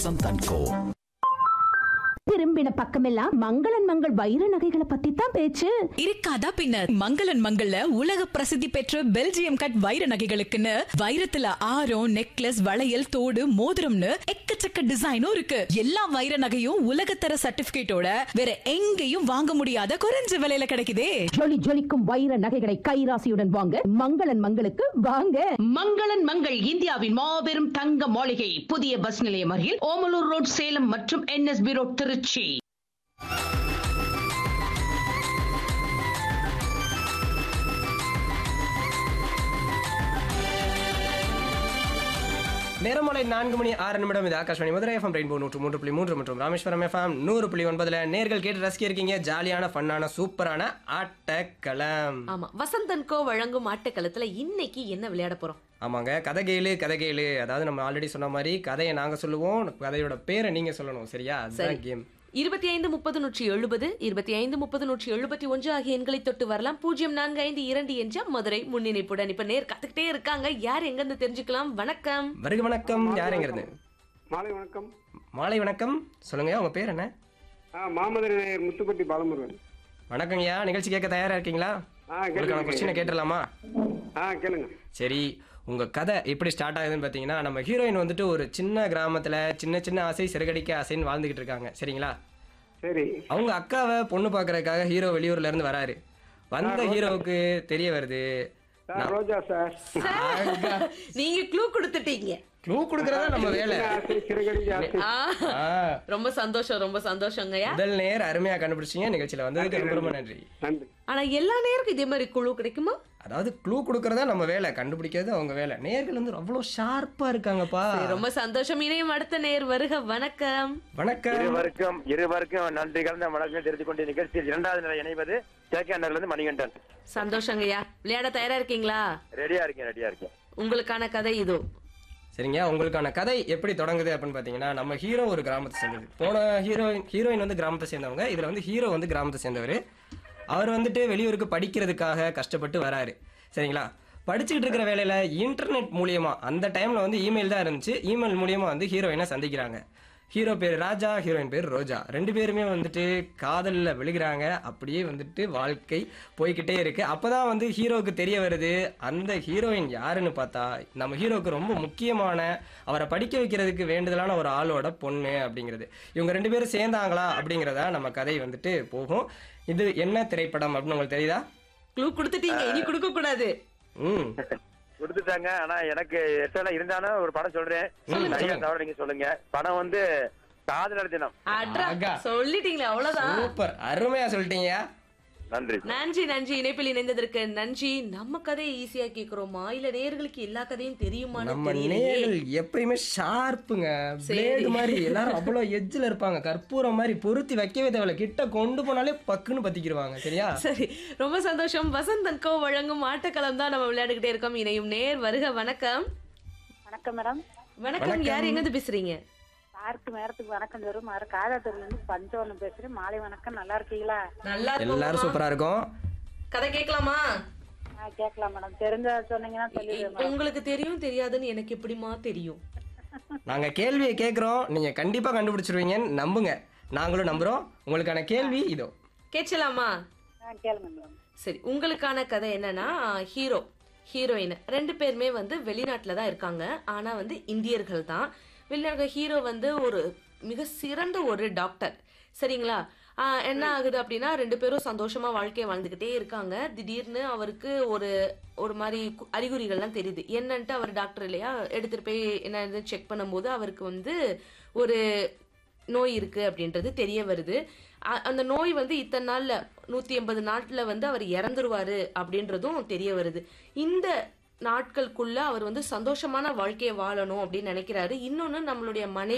வசந்த் கோ திரும்பின பக்கமெல்லாம் மங்களன் மங்கள் வைர நகைகளை பத்தி தான் பேச்சு இருக்காதா பின்ன மங்களன் மங்கள்ல உலக பிரசித்தி பெற்ற பெல்ஜியம் கட் வைர நகைகளுக்குன்னு வைரத்துல ஆரம் நெக்லஸ் வளையல் தோடு மோதிரம்னு எக்கச்சக்க டிசைனும் இருக்கு எல்லா வைர நகையும் உலகத்தர சர்டிபிகேட்டோட வேற எங்கேயும் வாங்க முடியாத குறைஞ்ச விலையில கிடைக்குதே ஜொலி ஜொலிக்கும் வைர நகைகளை கைராசியுடன் வாங்க மங்களன் மங்களுக்கு வாங்க மங்களன் மங்கள் இந்தியாவின் மாபெரும் தங்க மாளிகை புதிய பஸ் நிலையம் அருகில் ஓமலூர் ரோட் சேலம் மற்றும் என்எஸ்பி ரோட் திருச்சி நேரமலை நான்கு மணி ஆறு நிமிடம் இது ஆகாஷ்வாணி மதுரை எஃப்எம் ரெயின்போ நூற்று மூன்று புள்ளி மூன்று மற்றும் ராமேஸ்வரம் எஃப்எம் நூறு புள்ளி ஒன்பதுல நேர்கள் கேட்டு ரசிக்க இருக்கீங்க ஜாலியான ஃபன்னான சூப்பரான ஆட்டக்களம் ஆமா வசந்தன் கோ வழங்கும் ஆட்டக்களத்துல இன்னைக்கு என்ன விளையாட போறோம் ஆமாங்க கதை கேளு கதை கேளு அதாவது நம்ம ஆல்ரெடி சொன்ன மாதிரி கதையை நாங்க சொல்லுவோம் கதையோட பேரை நீங்க சொல்லணும் சரியா சரி அதுதான் கேம் இருபத்தி ஐந்து முப்பது நூற்றி எழுபது இருபத்தி ஐந்து முப்பது நூற்றி எழுபத்தி ஒன்று ஆகிய எண்களை தொட்டு வரலாம் பூஜ்ஜியம் நான்கு ஐந்து இரண்டு என்ற மதுரை முன்னிணைப்புடன் இப்ப நேர் கத்துக்கிட்டே இருக்காங்க யார் எங்க இருந்து தெரிஞ்சுக்கலாம் வணக்கம் வருக வணக்கம் யாருங்கிறது மாலை வணக்கம் மாலை வணக்கம் சொல்லுங்க உங்க பேர் என்ன ஆ மாமதுரை நேயர் முத்துப்பட்டி பாலமுருகன் வணக்கங்கய்யா நிகழ்ச்சி கேட்க தயாரா இருக்கீங்களா ஆ உங்களுக்கான கேளுங்க கொஸ்டினை கேட்டுடலாமா ஆ கேளுங்க சரி உங்க கதை எப்படி ஸ்டார்ட் ஆகுதுன்னு பார்த்தீங்கன்னா நம்ம ஹீரோயின் வந்துட்டு ஒரு சின்ன கிராமத்துல சின்ன சின்ன ஆசை சிறகடிக்க ஆசைன்னு வாழ்ந்துகிட்டு இருக்காங்க சரிங்களா சரி அவங்க அக்காவை பொண்ணு பார்க்கறதுக்காக ஹீரோ வெளியூர்ல இருந்து வராரு வந்த ஹீரோவுக்கு தெரிய வருது சார் ரோஜா சார் நீங்க க்ளூ கொடுத்துட்டீங்க க்ளூ கொடுக்கறதா நம்ம வேலை சின்ன ஆசை சிறுகடி ஆசை ஆ, ஆ, ரொம்ப சந்தோஷம் ரொம்ப சந்தோஷங்கய்யா முதல் நேர் அருமையா கண்டுபிடிச்சீங்க நிகழ்ச்சியில வந்ததுக்கு ரொம்ப ரொம்ப நன்றி நன்றி ஆனா எல்லா நேருக்கும் இதே மாதிரி குழு கிடைக்குமா அதாவது க்ளூ கொடுக்கறதா நம்ம வேலை கண்டுபிடிக்கிறது அவங்க வேலை நேர்கள் வந்து அவ்வளோ ஷார்ப்பா இருக்காங்கப்பா சரி, ரொம்ப சந்தோஷம் இணையும் அடுத்த நேர் வருக வணக்கம் வணக்கம் இருவருக்கும் இருவருக்கும் நன்றி கலந்த வணக்கம் தெரிந்து கொண்டு நிகழ்ச்சியில் இரண்டாவது நிலை இணைவது சேக்கியாண்டர்ல இருந்து மணிகண்டன் சந்தோஷங்கய்யா விளையாட தயாரா இருக்கீங்களா ரெடியா இருக்கேன் ரெடியா இருக்கேன் உங்களுக்கான கதை இதோ சரிங்க உங்களுக்கான கதை எப்படி தொடங்குது அப்படின்னு பார்த்தீங்கன்னா நம்ம ஹீரோ ஒரு கிராமத்தை சேர்ந்தது போன ஹீரோயின் ஹீரோயின் வந்து கிராமத்தை சேர்ந்தவங்க இதில் வந்து ஹீரோ வந்து கிராமத்தை சேர்ந்தவர் அவர் வந்துட்டு வெளியூருக்கு படிக்கிறதுக்காக கஷ்டப்பட்டு வராரு சரிங்களா படிச்சுக்கிட்டு இருக்கிற வேலையில் இன்டர்நெட் மூலியமா அந்த டைமில் வந்து இமெயில் தான் இருந்துச்சு இமெயில் மூலியமா வந்து ஹீரோயினை சந்திக்கிறாங்க ஹீரோ பேர் ராஜா ஹீரோயின் பேர் ரோஜா ரெண்டு பேருமே வந்துட்டு காதலில் விழுகிறாங்க அப்படியே வந்துட்டு வாழ்க்கை போய்க்கிட்டே இருக்கு அப்பதான் வந்து ஹீரோவுக்கு தெரிய வருது அந்த ஹீரோயின் யாருன்னு பார்த்தா நம்ம ஹீரோவுக்கு ரொம்ப முக்கியமான அவரை படிக்க வைக்கிறதுக்கு வேண்டுதலான ஒரு ஆளோட பொண்ணு அப்படிங்கிறது இவங்க ரெண்டு பேரும் சேர்ந்தாங்களா அப்படிங்கிறதா நம்ம கதை வந்துட்டு போகும் இது என்ன திரைப்படம் அப்படின்னு உங்களுக்கு தெரியுதா க்ளூ கொடுத்துட்டீங்க இனி கொடுக்க கூடாது ம் கொடுத்துட்டாங்க ஆனா எனக்கு எட்டெல்லாம் இருந்தாலும் ஒரு படம் சொல்றேன் சரியா தவிர நீங்க சொல்லுங்க படம் வந்து காதலர் தினம் அட்ரா ஆகா. சொல்லிட்டீங்களே அவ்வளவுதான் சூப்பர் அருமையா சொல்லிட்டீங்க நன்றி நன்றி நன்றி இணைப்பில் இணைந்ததற்கு நன்றி நம்ம கதையை ஈஸியா கேக்குறோமா இல்ல நேர்களுக்கு எல்லா கதையும் தெரியுமான்னு நம்ம தெரியலையே நேர்கள் எப்பயுமே ஷார்ப்புங்க பிளேடு மாதிரி எல்லாரும் அவ்வளோ எட்ஜில் இருப்பாங்க கற்பூரம் மாதிரி பொருத்தி வைக்கவே தேவையில்ல கிட்ட கொண்டு போனாலே பக்குன்னு பத்திக்கிடுவாங்க சரியா சரி ரொம்ப சந்தோஷம் வசந்தன் கோ வழங்கும் ஆட்டக்களம் தான் நம்ம விளையாடிக்கிட்டே இருக்கோம் இணையும் நேர் வருக வணக்கம் வணக்கம் மேடம் வணக்கம் யார் எங்க இருந்து பேசுறீங்க சாருக்கு நேரத்துக்கு வணக்கம் தரும் மாறு காதாத்தூர்ல இருந்து பஞ்சவர்ணம் பேசுறேன் மாலை வணக்கம் நல்லா இருக்கீங்களா நல்லா எல்லாரும் இருக்கும் சூப்பரா இருக்கும் கதை கேட்கலாமா ஆ கேட்கலாம் மேடம் தெரிஞ்ச சொன்னீங்கன்னா சொல்லிடுவேன் மேடம் உங்களுக்கு தெரியும் தெரியாதுன்னு எனக்கு எப்படிமா தெரியும் நாங்க கேள்வியை கேட்குறோம் நீங்க கண்டிப்பா கண்டுபிடிச்சிருவீங்கன்னு நம்புங்க நாங்களும் நம்புறோம் உங்களுக்கான கேள்வி இதோ கேட்கலாமா ஆ கேளுங்க மேடம் சரி உங்களுக்கான கதை என்னன்னா ஹீரோ ஹீரோயின் ரெண்டு பேருமே வந்து வெளிநாட்டில் தான் இருக்காங்க ஆனால் வந்து இந்தியர்கள் தான் வெளிநாட்டு ஹீரோ வந்து ஒரு மிக சிறந்த ஒரு டாக்டர் சரிங்களா ஆஹ் என்ன ஆகுது அப்படின்னா ரெண்டு பேரும் சந்தோஷமா வாழ்க்கையை வாழ்ந்துக்கிட்டே இருக்காங்க திடீர்னு அவருக்கு ஒரு ஒரு மாதிரி கு- அறிகுறிகள்லாம் தெரியுது என்னன்ட்டு அவர் டாக்டர் இல்லையா எடுத்துட்டு போய் என்ன செக் பண்ணும்போது அவருக்கு வந்து ஒரு நோய் இருக்கு அப்படின்றது தெரிய வருது அ- அந்த நோய் வந்து இத்தனை நாள்ல நூத்தி எண்பது நாட்ல வந்து அவர் இறந்துருவாரு அப்படின்றதும் தெரிய வருது இந்த நாட்களுக்குள்ள அவர் வந்து சந்தோஷமான வாழ்க்கையை வாழணும் அப்படின்னு நினைக்கிறாரு இன்னொன்னு நம்மளுடைய மனைவி